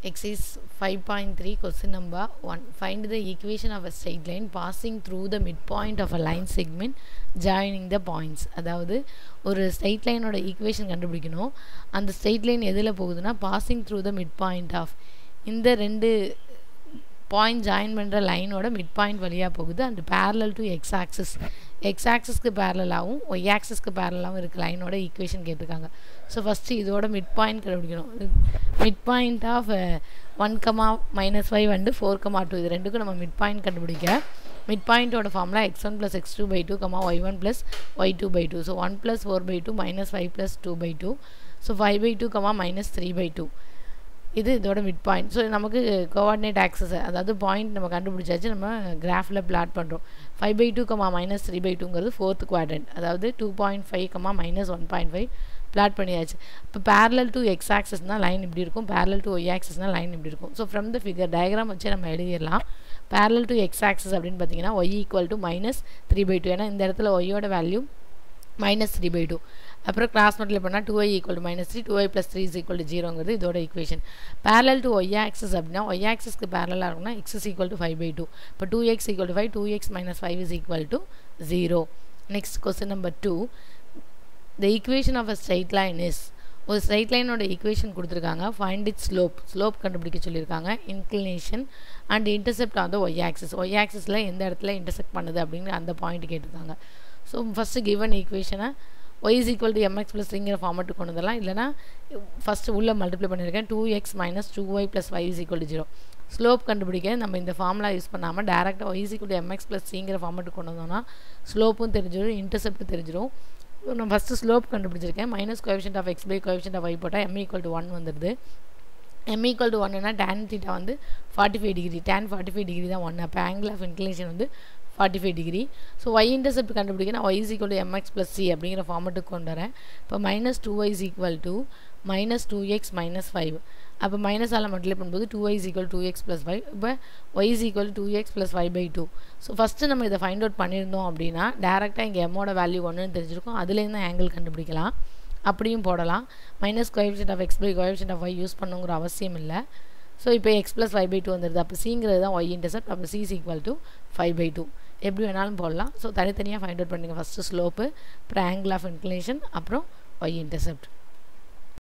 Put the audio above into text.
Exercise 5.3 question number 1. Find the equation of a straight line passing through the midpoint of a line segment joining the points. அதாவது ஒரு straight லைனோட equation கண்டுபிடிக்கணும் அந்த straight line எதில் போகுதுன்னா passing through the mid point of இந்த ரெண்டு point join பண்ணுற லைனோட mid point வழியாக போகுது and parallel to X axis X ஆக்சிஸ்க்கு பேரலாகவும் ஒய் ஆக்சிஸ்க்கு பேரலாகவும் இருக்க லைனோட ஈக்குவேஷன் கேட்டிருக்காங்க ஸோ ஃபஸ்ட்டு இதோட மிட் பாயிண்ட் கண்டுபிடிக்கணும் mid point of one comma minus five and four comma two இது ரெண்டுக்கும் நம்ம மிட் பாயிண்ட் கண்டுபிடிக்க மிட் பாயிண்ட்டோட formula X one plus X two by two comma Y one plus Y two by two so one plus four by two minus five plus two by two so five by two comma minus three by two இது இதோட mid point so நமக்கு coordinate axis அதாவது point நம்ம கண்டுபிடிச்சாச்சு நம்ம கிராஃபில் plot பண்ணுறோம் five by two comma minus three by டூங்கிறது ஃபோர்த் குவாட்ரண்ட் அதாவது two point five comma minus one point five plot பண்ணியாச்சு இப்போ பேரலல் டு எக்ஸ் ஆக்சஸ்னால் லைன் இப்படி இருக்கும் பேரலல் டு ஒய் ஆக்சஸ்னால் லைன் இப்படி இருக்கும் so from the figure diagram வச்சு நம்ம எழுதிடலாம் பேரலல் டு எக்ஸ் ஆக்சஸ் அப்படின்னு பார்த்தீங்கன்னா Y equal to minus three by two ஏன்னா இந்த இடத்துல ஒய்யோட value minus three by two அப்புறம் கிராஸ் மல்டிப்ளை பண்ணால் two Y equal to minus three two Y plus three is equal to ஜீரோங்கிறது இதோட equation parallel to Y axis அப்படின்னா ஒய் ஆக்சஸ்க்கு பேரலாக இருக்கும்னா X is equal to five by two இப்போ two X equal to five two X minus five is equal to zero next question number two the equation of a straight line is ஒரு straight லைனோட equation கொடுத்துருக்காங்க find it slope slope கண்டுபிடிக்க சொல்லியிருக்காங்க inclination and intercept on the Y axis Y ஆக்சஸில் எந்த இடத்துல intersect பண்ணுது அப்படிங்கிற அந்த பாயிண்ட் கேட்டிருக்காங்க ஸோ ஃபஸ்ட்டு கிவன் ஈக்குவேஷனை Y is equal to MX plus த்ரீங்கிற ஃபார்மெட்டு கொண்டு வரலாம் இல்லைனா ஃபஸ்ட்டு உள்ளே மல்டிப்ளை பண்ணியிருக்கேன் two X minus two Y plus five is equal to zero slope கண்டுபிடிக்க நம்ம இந்த ஃபார்முலா யூஸ் பண்ணாமல் டேரெக்டாக y is equal to MX plus சிங்கிற ஃபார்மெட்டு கொண்டு வந்தோம்னா ஸ்லோப்பும் தெரிஞ்சிடும் இன்டர்செப்ட் தெரிஞ்சிடும் நான் ஃபஸ்ட்டு ஸ்லோப் கண்டுபிடிச்சிருக்கேன் minus coefficient of x by coefficient of y போட்டால் எம் ஈக்குவல் டு ஒன் வந்துடுது எம் ஈக்குவல் டு ஒன்னுனா டேன் தீட்டா வந்து forty five degree tan forty five degree தான் ஒன் அப்போ ஆங்கிள் ஆஃப் இன்க்ளினேஷன் வந்து forty five degree so y intercept கண்டுபிடிக்க நான் y is equal to MX plus c அப்படிங்கிற ஃபார்மெட்டுக்கு கொண்டு வரேன் இப்போ minus two y is equal to minus two X minus five அப்போ மைனஸால் மல்டிப்ளை பண்ணும்போது two y is equal to x plus five இப்போ y is equal to x plus five by two so first நம்ம இதை find out பண்ணியிருந்தோம் அப்படின்னா டேரெக்டாக இங்கே எம்மோட வேல்யூ ஒன்றுன்னு தெரிஞ்சிருக்கும் அதுலேருந்து ஆங்கிள் கண்டுபிடிக்கலாம் அப்படியும் போடலாம் minus coefficient of x by coefficient of y use பண்ணுங்கிற அவசியம் இல்லை ஸோ இப்போ x plus five by two வந்துடுது அப்போ சிங்கிறது தான் ஒய் இன்டர்செப்ட் அப்போ c is equal to five by two எப்படி வேணாலும் போடலாம் ஸோ தனித்தனியாக ஃபைண்ட் அவுட் பண்ணுங்கள் ஃபஸ்ட்டு ஸ்லோப்பு அப்புறம் ஆங்கிள் ஆஃப் இன்க்ளினேஷன் அப்புறம் ஒய் இன்டர்செப்ட்